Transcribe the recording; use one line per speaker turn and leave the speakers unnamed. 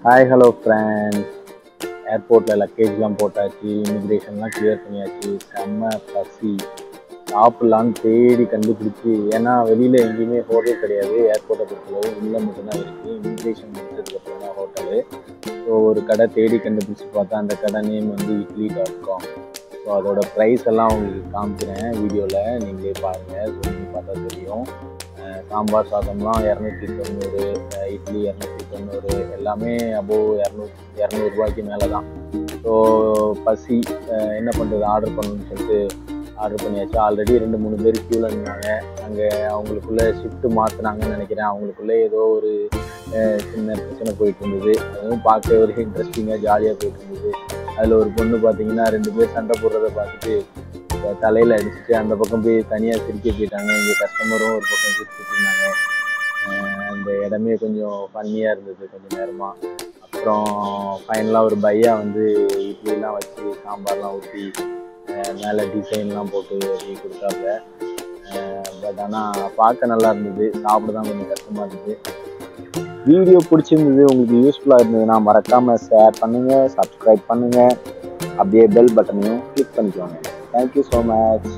hi hello friends ஏர்போர்ட்டில் லக்கேஜ்லாம் போட்டாச்சு இமிக்ரேஷன்லாம் clear பண்ணியாச்சு செம்ம பசி சாப்பிட்லான்னு தேடி கண்டுபிடிச்சி ஏன்னா வெளியில் எங்கேயுமே ஹோட்டல் கிடையாது ஏர்போர்ட்டை பொறுத்தளவு உள்ளே மட்டும்தான் இருக்குது இமிக்ரேஷன் முடிச்சதுக்கப்புறம் தான் ஹோட்டலு ஸோ ஒரு கடை தேடி கண்டுபிடிச்சி பார்த்தா அந்த கடை நேம் வந்து இட்லி டாட் காம் ஸோ அதோட ப்ரைஸ் எல்லாம் உங்களுக்கு காமிக்கிறேன் வீடியோவில் நீங்களே பாருங்கள் ஸோ நீங்கள் பார்த்தா தெரியும் அஹ் சாம்பார் சாதம்லாம் இரநூத்தி தொண்ணூறு அஹ் இட்லி இரநூத்தி தொண்ணூறு எல்லாமே அபோவ் இரநூறு இரநூறுபாய்க்கு மேலே தான் ஸோ பசி அஹ் என்ன பண்ணுறது ஆர்டர் பண்ணணும்னு சொல்லிட்டு ஆர்டர் பண்ணியாச்சு ஆல்ரெடி ரெண்டு மூணு பேர் க்யூவில் இருந்தாங்க அங்கே அவங்களுக்குள்ளே ஷிஃப்ட்டு மாற்றினாங்கன்னு நினைக்கிறேன் அவங்களுக்குள்ளே ஏதோ ஒரு அஹ் சின்ன பிரச்சனை போயிட்டு இருந்தது அதுவும் பார்க்க ஒரு இன்ட்ரெஸ்டிங்காக ஜாலியாக போயிட்டு இருந்தது அதில் ஒரு பொண்ணு பார்த்தீங்கன்னா ரெண்டு பேர் சண்டை போடுறத பார்த்துட்டு தலையில் அடிச்சுட்டு அந்த பக்கம் போய் தனியாக சிரிக்க போயிட்டாங்க இங்கே கஸ்டமரும் ஒரு பக்கம் சிரிச்சிட்டு இருந்தாங்க அஹ் அந்த இடமே கொஞ்சம் ஃபன்னியாக இருந்தது கொஞ்சம் நேரமாக அப்புறம் ஃபைனலாக ஒரு பையா வந்து இட்லிலாம் வச்சு சாம்பார்லாம் ஊற்றி மேலே டிசைன்லாம் போட்டு அப்படி கொடுத்தாப்புல பட் ஆனால் பார்க்க நல்லா இருந்தது சாப்பிட தான் கொஞ்சம் கஷ்டமாக இருந்தது வீடியோ பிடிச்சிருந்தது உங்களுக்கு யூஸ்ஃபுல்லாக இருந்ததுன்னா மறக்காமல் ஷேர் பண்ணுங்கள் சப்ஸ்கிரைப் பண்ணுங்கள் அப்படியே பெல் பட்டனையும் கிளிக் பண்ணிக்கோங்க தேங்க்யூ ஸோ மச்